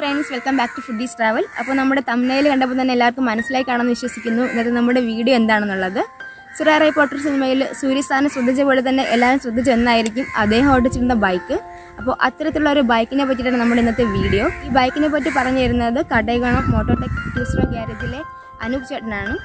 friends welcome back to foodies travel അപ്പോൾ നമ്മുടെ തമിഴ്നയിൽ കണ്ടപ്പോൾ തന്നെ എല്ലാവർക്കും മനസ്സിലായി കാണുമെന്ന് വിശ്വസിക്കുന്നു ഇന്നത്തെ നമ്മുടെ വീഡിയോ എന്താണെന്നുള്ളത് സുറാറൈ പോട്ടർ സിനിമയിൽ സൂര്യസ്ഥാനം ശ്രദ്ധിച്ച പോലെ തന്നെ എല്ലാവരും ശ്രദ്ധിച്ച ഒന്നായിരിക്കും അദ്ദേഹം ഓടിച്ചിരുന്ന ബൈക്ക് അപ്പോൾ അത്തരത്തിലുള്ള ഒരു ബൈക്കിനെ പറ്റിയിട്ടാണ് നമ്മുടെ ഇന്നത്തെ വീഡിയോ ഈ ബൈക്കിനെ പറ്റി പറഞ്ഞു തരുന്നത് കടയകണം മോട്ടോടെക് ടൂസ്ട്രോ ഗ്യാരേജിലെ അനൂപ് ചേട്ടനാണ്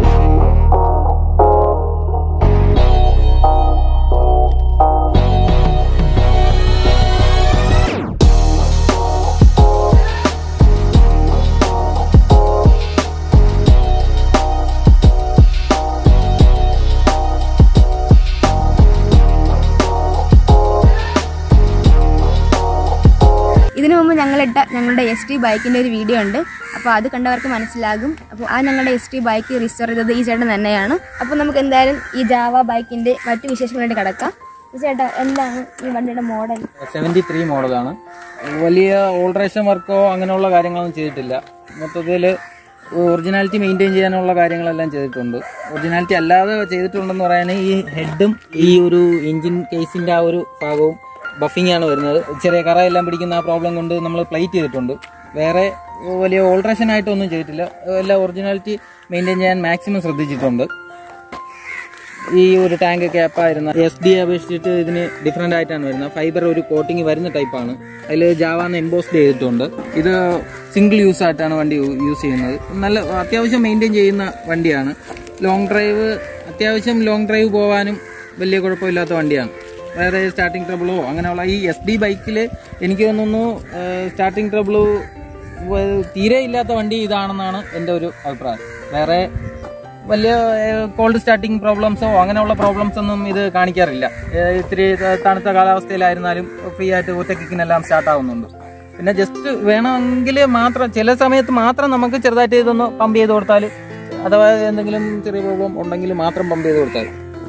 ഇതിനു മുമ്പ് ഞങ്ങളിട്ട ഞങ്ങളുടെ എസ് ടി ബൈക്കിൻ്റെ ഒരു വീഡിയോ ഉണ്ട് അപ്പോൾ അത് കണ്ടവർക്ക് മനസ്സിലാകും അപ്പോൾ ആ ഞങ്ങളുടെ എസ് ടി ബൈക്ക് റിസ്റ്റോർ ചെയ്തത് ഈ ചേട്ടൻ തന്നെയാണ് അപ്പോൾ നമുക്ക് എന്തായാലും ഈ ജാവ ബൈക്കിൻ്റെ മറ്റു വിശേഷങ്ങളായിട്ട് കിടക്കാം ഈ ചേട്ടാ എന്താണ് ഈ വണ്ടിയുടെ മോഡൽ സെവൻറ്റി ത്രീ മോഡലാണ് വലിയ ഓൾട്രേഷൻ വർക്കോ അങ്ങനെയുള്ള കാര്യങ്ങളൊന്നും ചെയ്തിട്ടില്ല മൊത്തത്തിൽ ഒറിജിനാലിറ്റി മെയിൻറ്റെയിൻ ചെയ്യാനുള്ള കാര്യങ്ങളെല്ലാം ചെയ്തിട്ടുണ്ട് ഒറിജിനാലിറ്റി അല്ലാതെ ചെയ്തിട്ടുണ്ടെന്ന് പറയാൻ ഈ ഹെഡും ഈ ഒരു എഞ്ചിൻ കേസിൻ്റെ ആ ഒരു ഭാഗവും ബഫിംഗ് ആണ് വരുന്നത് ചെറിയ കറയെല്ലാം പിടിക്കുന്ന ആ പ്രോബ്ലം കൊണ്ട് നമ്മൾ പ്ലേറ്റ് ചെയ്തിട്ടുണ്ട് വേറെ വലിയ ഓൾട്രേഷൻ ആയിട്ടൊന്നും ചെയ്തിട്ടില്ല എല്ലാം ഒറിജിനാലിറ്റി മെയിൻറ്റെയിൻ ചെയ്യാൻ മാക്സിമം ശ്രദ്ധിച്ചിട്ടുണ്ട് ഈ ഒരു ടാങ്ക് ക്യാപ്പായിരുന്ന എസ് ഡി അപേക്ഷിച്ചിട്ട് ഇതിന് ഡിഫറെൻ്റ് ആയിട്ടാണ് വരുന്നത് ഫൈബർ ഒരു കോട്ടിങ് വരുന്ന ടൈപ്പാണ് അതിൽ ജാവാന്ന് എംബോസ്ഡ് ചെയ്തിട്ടുണ്ട് ഇത് സിംഗിൾ യൂസ് ആയിട്ടാണ് വണ്ടി യൂസ് ചെയ്യുന്നത് നല്ല അത്യാവശ്യം മെയിൻറ്റെയിൻ ചെയ്യുന്ന വണ്ടിയാണ് ലോങ് ഡ്രൈവ് അത്യാവശ്യം ലോങ് ഡ്രൈവ് പോകാനും വലിയ കുഴപ്പമില്ലാത്ത വണ്ടിയാണ് വേറെ സ്റ്റാർട്ടിങ് ട്രബിളോ അങ്ങനെയുള്ള ഈ എസ് ഡി ബൈക്കിൽ എനിക്ക് തോന്നുന്നു സ്റ്റാർട്ടിങ് ട്രബിള് തീരെ ഇല്ലാത്ത വണ്ടി ഇതാണെന്നാണ് എൻ്റെ ഒരു അഭിപ്രായം വേറെ വലിയ കോൾഡ് സ്റ്റാർട്ടിങ് പ്രോബ്ലംസോ അങ്ങനെയുള്ള പ്രോബ്ലംസ് ഒന്നും ഇത് കാണിക്കാറില്ല ഏഹ് ഇത്തിരി ത- തണുത്ത കാലാവസ്ഥയിലായിരുന്നാലും ഫ്രീ ആയിട്ട് ഒറ്റ കിക്കിനെല്ലാം സ്റ്റാർട്ട് ആവുന്നുണ്ട് പിന്നെ ജസ്റ്റ് വേണമെങ്കിൽ മാത്രം ചില സമയത്ത് മാത്രം നമുക്ക് ചെറുതായിട്ട് ഇതൊന്ന് പമ്പ് ചെയ്ത് കൊടുത്താൽ അഥവാ എന്തെങ്കിലും ചെറിയ പ്രോബ്ലം ഉണ്ടെങ്കിൽ മാത്രം പമ്പ് ചെയ്ത് കൊടുത്താൽ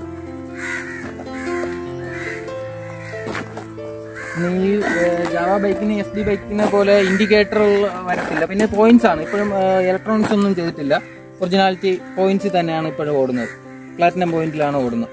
പിന്നെ ഈ ജാവ ബൈക്കിന് എസ് ഡി ബൈക്കിനെ പോലെ ഇൻഡിക്കേറ്റർ വരത്തില്ല പിന്നെ പോയിന്റ്സ് ആണ് ഇപ്പോഴും ഇലക്ട്രോണിക്സ് ഒന്നും ചെയ്തിട്ടില്ല ഒറിജിനാലിറ്റി പോയിന്റ്സ് തന്നെയാണ് ഇപ്പോഴും ഓടുന്നത് പ്ലാറ്റിനം പോയിന്റിലാണ് ഓടുന്നത്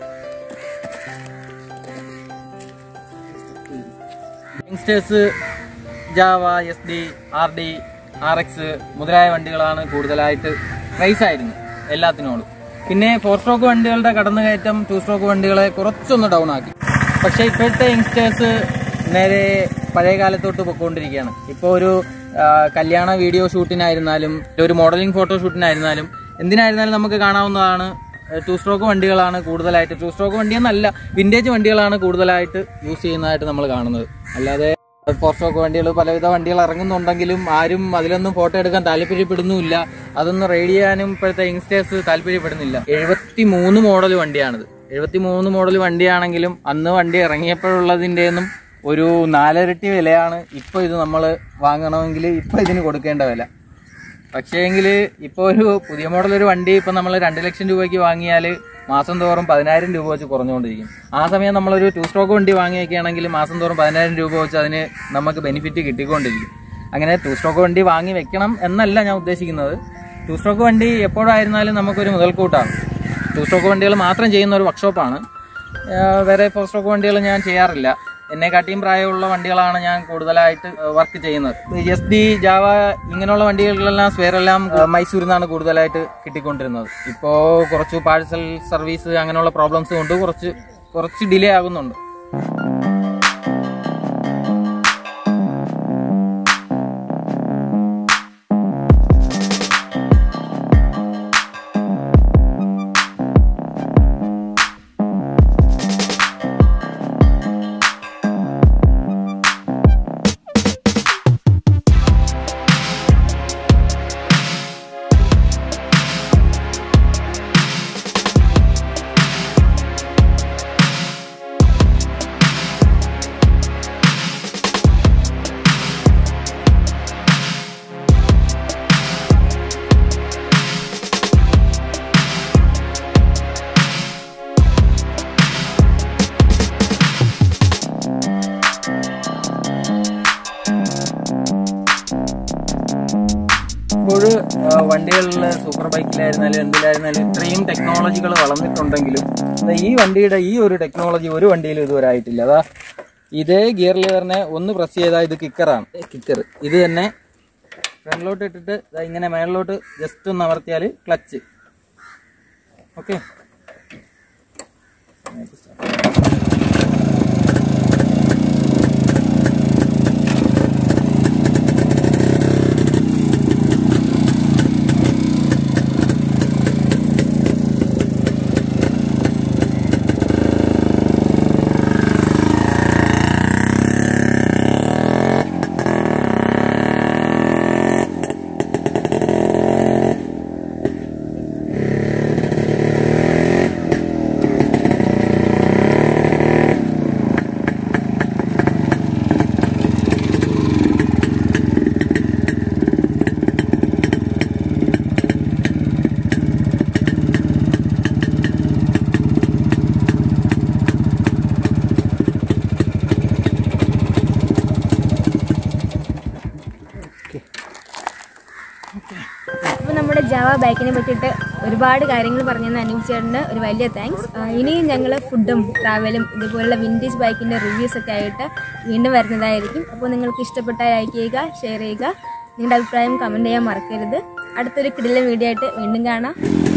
youngsters Jawa S D R D R X മുതലായ വണ്ടികളാണ് കൂടുതലായിട്ട് പ്രൈസ് ആയിരുന്നു എല്ലാത്തിനോടും പിന്നെ ഫോർ സ്ട്രോക്ക് വണ്ടികളുടെ കടന്നുകയറ്റം ടു സ്ട്രോക്ക് വണ്ടികളെ കുറച്ചൊന്ന് ഡൗൺ ആക്കി പക്ഷേ ഇപ്പോഴത്തെ യങ്സ്റ്റേഴ്സ് നേരെ പഴയ കാലത്തോട്ട് പൊയ്ക്കൊണ്ടിരിക്കുകയാണ് ഇപ്പോൾ ഒരു ആ, കല്യാണ വീഡിയോ ഷൂട്ടിനായിരുന്നാലും ഒരു മോഡലിംഗ് ഫോട്ടോ ഷൂട്ടിനായിരുന്നാലും എന്തിനായിരുന്നാലും നമുക്ക് കാണാവുന്നതാണ് ടു സ്ട്രോക്ക് വണ്ടികളാണ് കൂടുതലായിട്ട് ടു സ്ട്രോക്ക് വണ്ടിയെന്നല്ല വിൻറ്റേജ് വണ്ടികളാണ് കൂടുതലായിട്ട് യൂസ് ചെയ്യുന്നതായിട്ട് നമ്മൾ കാണുന്നത് അല്ലാതെ ഫോർ സ്ട്രോക്ക് വണ്ടികൾ പലവിധ വണ്ടികൾ ഇറങ്ങുന്നുണ്ടെങ്കിലും ആരും അതിലൊന്നും ഫോട്ടോ എടുക്കാൻ താല്പര്യപ്പെടുന്നുമില്ല അതൊന്നും റൈഡ് ചെയ്യാനും ഇപ്പോഴത്തെ യങ്സ്റ്റേഴ്സ് താല്പര്യപ്പെടുന്നില്ല എഴുപത്തി മൂന്ന് മോഡൽ വണ്ടിയാണിത് എഴുപത്തി മൂന്ന് മോഡൽ വണ്ടിയാണെങ്കിലും അന്ന് വണ്ടി ഇറങ്ങിയപ്പോഴുള്ളതിൻ്റെയൊന്നും ഒരു നാലരട്ടി വിലയാണ് ഇപ്പോൾ ഇത് നമ്മൾ വാങ്ങണമെങ്കിൽ ഇപ്പോൾ ഇതിന് കൊടുക്കേണ്ട വില പക്ഷേങ്കിൽ ഇപ്പോൾ ഒരു പുതിയ മോഡൽ ഒരു വണ്ടി ഇപ്പം നമ്മൾ രണ്ട് ലക്ഷം രൂപയ്ക്ക് വാങ്ങിയാൽ മാസം തോറും പതിനായിരം രൂപ വെച്ച് കുറഞ്ഞുകൊണ്ടിരിക്കും ആ സമയം നമ്മളൊരു ടു സ്ട്രോക്ക് വണ്ടി വാങ്ങി വെക്കുകയാണെങ്കിൽ മാസം തോറും പതിനായിരം രൂപ വെച്ച് അതിന് നമുക്ക് ബെനിഫിറ്റ് കിട്ടിക്കൊണ്ടിരിക്കും അങ്ങനെ ടു സ്ട്രോക്ക് വണ്ടി വാങ്ങി വെക്കണം എന്നല്ല ഞാൻ ഉദ്ദേശിക്കുന്നത് ടു സ്ട്രോക്ക് വണ്ടി എപ്പോഴായിരുന്നാലും നമുക്കൊരു മുതൽക്കൂട്ടാണ് ടു സ്ട്രോക്ക് വണ്ടികൾ മാത്രം ചെയ്യുന്ന ഒരു വർക്ക്ഷോപ്പാണ് വേറെ ഫോർ സ്ട്രോക്ക് വണ്ടികൾ ഞാൻ ചെയ്യാറില്ല എന്നെക്കാട്ടിയും പ്രായമുള്ള വണ്ടികളാണ് ഞാൻ കൂടുതലായിട്ട് വർക്ക് ചെയ്യുന്നത് എസ് ഡി ജാവ ഇങ്ങനെയുള്ള വണ്ടികളിലെല്ലാം സ്പെയറെല്ലാം മൈസൂരിൽ നിന്നാണ് കൂടുതലായിട്ട് കിട്ടിക്കൊണ്ടിരുന്നത് ഇപ്പോൾ കുറച്ച് പാഴ്സൽ സർവീസ് അങ്ങനെയുള്ള പ്രോബ്ലംസ് കൊണ്ട് കുറച്ച് കുറച്ച് ഡിലേ ആകുന്നുണ്ട് ഇപ്പോൾ വണ്ടികളിൽ സൂപ്പർ ബൈക്കിലായിരുന്നാലും എന്തിലായിരുന്നാലും ഇത്രയും ടെക്നോളജികൾ വളർന്നിട്ടുണ്ടെങ്കിലും ദാ ഈ വണ്ടിയുടെ ഈ ഒരു ടെക്നോളജി ഒരു വണ്ടിയിലും ഇതുവരെ ആയിട്ടില്ല അതാ ഇതേ ഗിയർ ലിവറിനെ ഒന്ന് പ്രസ് ചെയ്താൽ ഇത് കിക്കറാണ് കിക്കർ ഇത് തന്നെ ഫ്രണ്ടിലോട്ട് ഇട്ടിട്ട് ദാ ഇങ്ങനെ മേളിലോട്ട് ജസ്റ്റ് ഒന്ന് അമർത്തിയാൽ ക്ലച്ച് ഓക്കെ അപ്പോൾ നമ്മുടെ ജാവ ബൈക്കിനെ പറ്റിയിട്ട് ഒരുപാട് കാര്യങ്ങൾ പറഞ്ഞു തന്ന അനൂപ് ചേട്ടന് ഒരു വലിയ താങ്ക്സ് ഇനിയും ഞങ്ങൾ ഫുഡും ട്രാവലും ഇതുപോലുള്ള വിൻറ്റേജ് ബൈക്കിൻ്റെ റിവ്യൂസ് ഒക്കെ ആയിട്ട് വീണ്ടും വരുന്നതായിരിക്കും അപ്പോൾ നിങ്ങൾക്ക് ഇഷ്ടപ്പെട്ടാൽ ലൈക്ക് ചെയ്യുക ഷെയർ ചെയ്യുക നിങ്ങളുടെ അഭിപ്രായം കമൻറ്റ് ചെയ്യാൻ മറക്കരുത് അടുത്തൊരു കിടിലൻ വീഡിയോ ആയിട്ട് വീണ്ടും കാണാം